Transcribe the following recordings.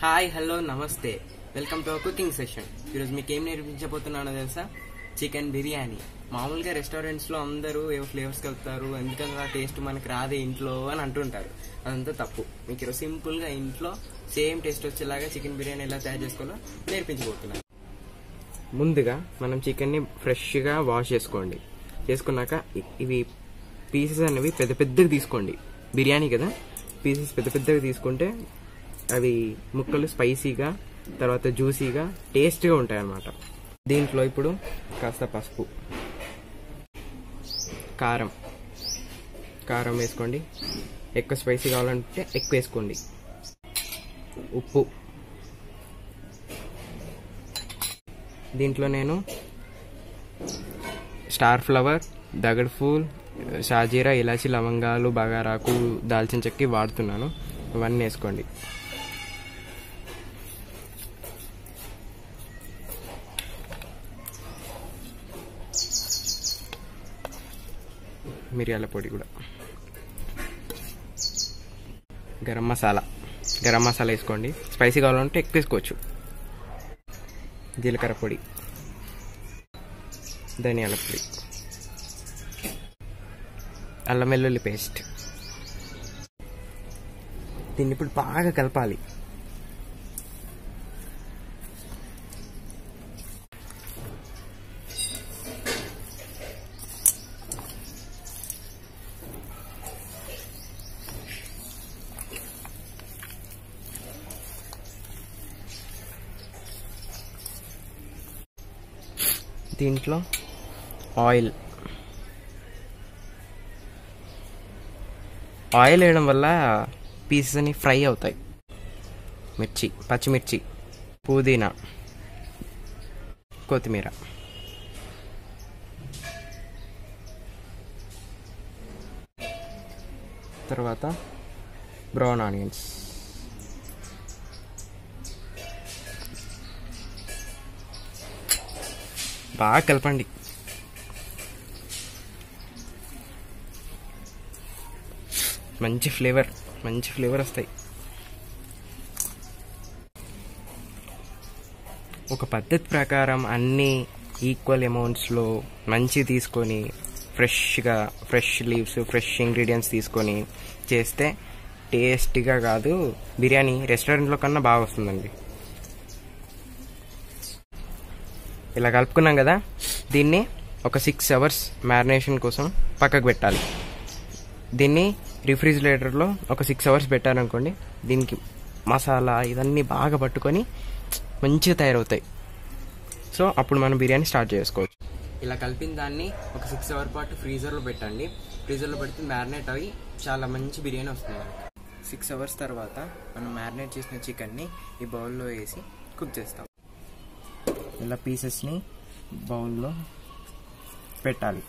hi hello నమస్తే welcome to cooking session ఈరోజు మీకు ఏం నేర్పించబోతున్నానో తెలుసా చికెన్ బిర్యానీ మామూలుగా రెస్టారెంట్స్ లో అందరూ ఏవో ఫ్లేవర్స్ కలుపుతారు ఎందుకంటే ఆ టేస్ట్ మనకి రాదే ఇంట్లో అని అంటుంటారు అదంతా తప్పు మీకు ఈరోజు సింపుల్ గా ఇంట్లో సేమ్ టేస్ట్ వచ్చేలాగా చికెన్ బిర్యానీ ఎలా తయారు చేసుకోవాలో నేర్పించబోతున్నాను ముందుగా మనం చికెన్ని ఫ్రెష్గా వాష్ చేసుకోండి చేసుకున్నాక ఇ- ఇవి పీసెస్ అనేవి పెద్ద పెద్దగా తీసుకోండి బిర్యానీ కదా పీసెస్ పెద్ద పెద్దగా తీసుకుంటే అవి ముక్కలు స్పైసీగా తర్వాత జ్యూసీగా టేస్ట్గా ఉంటాయి అన్నమాట దీంట్లో ఇప్పుడు కాస్త పసుపు కారం కారం వేసుకోండి ఎక్కువ స్పైసీ కావాలంటే ఎక్కువ వేసుకోండి ఉప్పు దీంట్లో నేను స్టార్ ఫ్లవర్ దగడ్ ఫూల్ షాజీరా ఇలాచి లవంగాలు బగారాకు దాల్చిన చెక్కి వాడుతున్నాను ఇవన్నీ వేసుకోండి మిరియాల పొడి కూడా గరం మసాలా గరం మసాలా వేసుకోండి స్పైసీ కావాలంటే ఎక్కువ వేసుకోవచ్చు జీలకర్ర పొడి ధనియాల పొడి అల్లం వెల్లుల్లి పేస్ట్ దీన్ని ఇప్పుడు బాగా కలపాలి దీంట్లో ఆయిల్ ఆయిల్ వేయడం వల్ల పీసెస్ అని ఫ్రై అవుతాయి మిర్చి పచ్చిమిర్చి పుదీనా కొత్తిమీర తర్వాత బ్రౌన్ ఆనియన్స్ బాగా కలపండి మంచి ఫ్లేవర్ మంచి ఫ్లేవర్ వస్తాయి ఒక పద్ధతి ప్రకారం అన్ని ఈక్వల్ అమౌంట్స్లో మంచి తీసుకొని ఫ్రెష్గా ఫ్రెష్ లీవ్స్ ఫ్రెష్ ఇంగ్రీడియంట్స్ తీసుకొని చేస్తే టేస్టీగా కాదు బిర్యానీ రెస్టారెంట్లో కన్నా బాగా వస్తుందండి ఇలా కలుపుకున్నాం కదా దీన్ని ఒక సిక్స్ అవర్స్ మ్యారినేషన్ కోసం పక్కకు పెట్టాలి దీన్ని రిఫ్రిజిరేటర్లో ఒక సిక్స్ అవర్స్ పెట్టారనుకోండి దీనికి మసాలా ఇవన్నీ బాగా పట్టుకొని మంచిగా తయారవుతాయి సో అప్పుడు మనం బిర్యానీ స్టార్ట్ చేసుకోవచ్చు ఇలా కలిపిన దాన్ని ఒక సిక్స్ అవర్ పాటు ఫ్రీజర్లో పెట్టండి ఫ్రీజర్లో పెడితే మ్యారినేట్ అవి చాలా మంచి బిర్యానీ వస్తుంది సిక్స్ అవర్స్ తర్వాత మనం మ్యారినేట్ చేసిన చికెన్ని ఈ బౌల్లో వేసి కుక్ చేస్తాం ఇలా పీసెస్ని బౌల్లో పెట్టాలి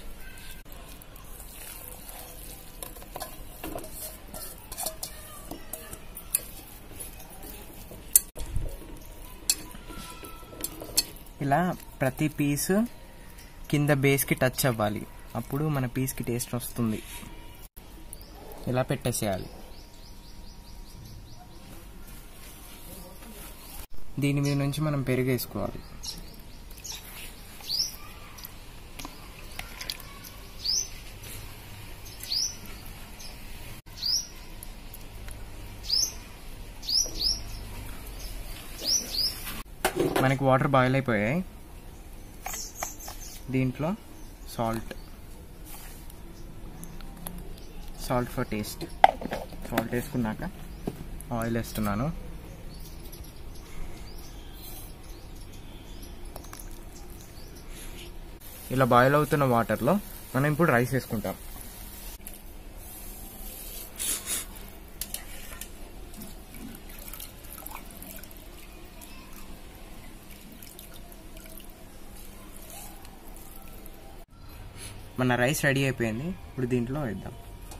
ఇలా ప్రతి పీసు కింద బేస్కి టచ్ అవ్వాలి అప్పుడు మన పీస్కి టేస్ట్ వస్తుంది ఇలా పెట్టేసేయాలి దీని మీద నుంచి మనం పెరుగు వేసుకోవాలి మనకి వాటర్ బాయిల్ అయిపోయాయి దీంట్లో salt salt for taste salt వేసుకున్నాక ఆయిల్ వేస్తున్నాను ఇలా బాయిల్ అవుతున్న వాటర్లో మనం ఇప్పుడు రైస్ వేసుకుంటాం మన రైస్ రెడీ అయిపోయింది ఇప్పుడు దీంట్లో వేద్దాం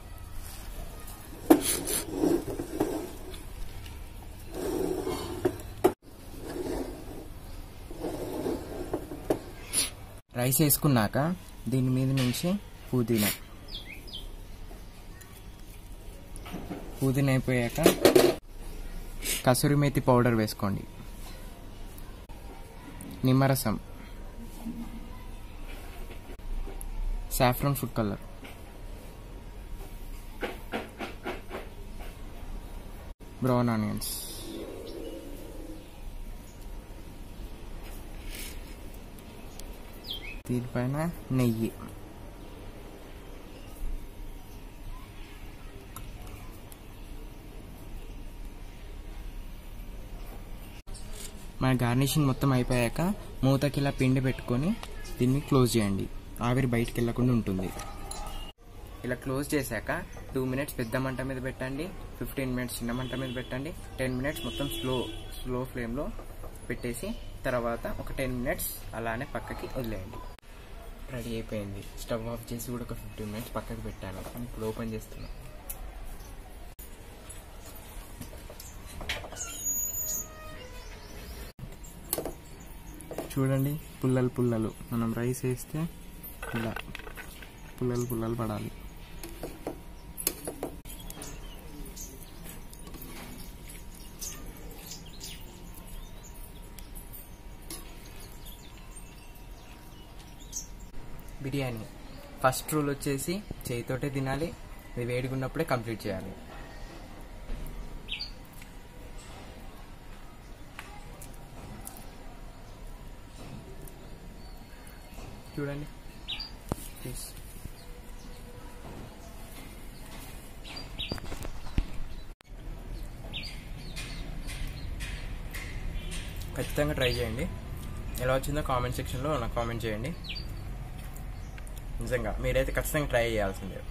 రైస్ వేసుకున్నాక దీని మీద నుంచి పుదీనా పుదీనా అయిపోయాక కసూరి మేతి పౌడర్ వేసుకోండి నిమ్మరసం saffron food colour brown onions దీనిపైన నెయ్యి మన గార్నిషింగ్ మొత్తం అయిపోయాక మూతకి ఇలా పిండి పెట్టుకొని దీన్ని క్లోజ్ చేయండి ఆవిరి బయటికి వెళ్ళకుండా ఉంటుంది ఇలా క్లోజ్ చేశాక టూ మినిట్స్ పెద్ద మంట మీద పెట్టండి ఫిఫ్టీన్ మినిట్స్ చిన్న మంట మీద పెట్టండి టెన్ మినిట్స్ మొత్తం స్లో స్లో ఫ్లేమ్లో పెట్టేసి తర్వాత ఒక టెన్ మినిట్స్ అలానే పక్కకి వదిలేయండి రెడీ అయిపోయింది స్టవ్ ఆఫ్ చేసి కూడా ఒక ఫిఫ్టీన్ మినిట్స్ పక్కకి పెట్టాను ఇప్పుడు ఓపెన్ చేస్తున్నాను చూడండి పుల్లలు పుల్లలు మనం రైస్ వేస్తే ఇలా పుల్లలు పుల్లలు పడాలి బిర్యానీ ఫస్ట్ రూల్ వచ్చేసి చేయితోటే తినాలి ఇది వేడిగా ఉన్నప్పుడే కంప్లీట్ చేయాలి చూడండి ప్లీజ్ ఖచ్చితంగా ట్రై చేయండి ఎలా వచ్చిందో కామెంట్ సెక్షన్లో నాకు కామెంట్ చేయండి నిజంగా మీరైతే ఖచ్చితంగా ట్రై చేయాల్సిందే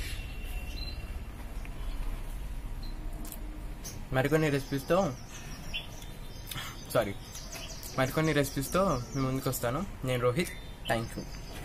మరికొన్ని రెసిపీస్తో సారీ మరికొన్ని రెసిపీస్తో మీ ముందుకు వస్తాను నేను రోహిత్ థ్యాంక్ యూ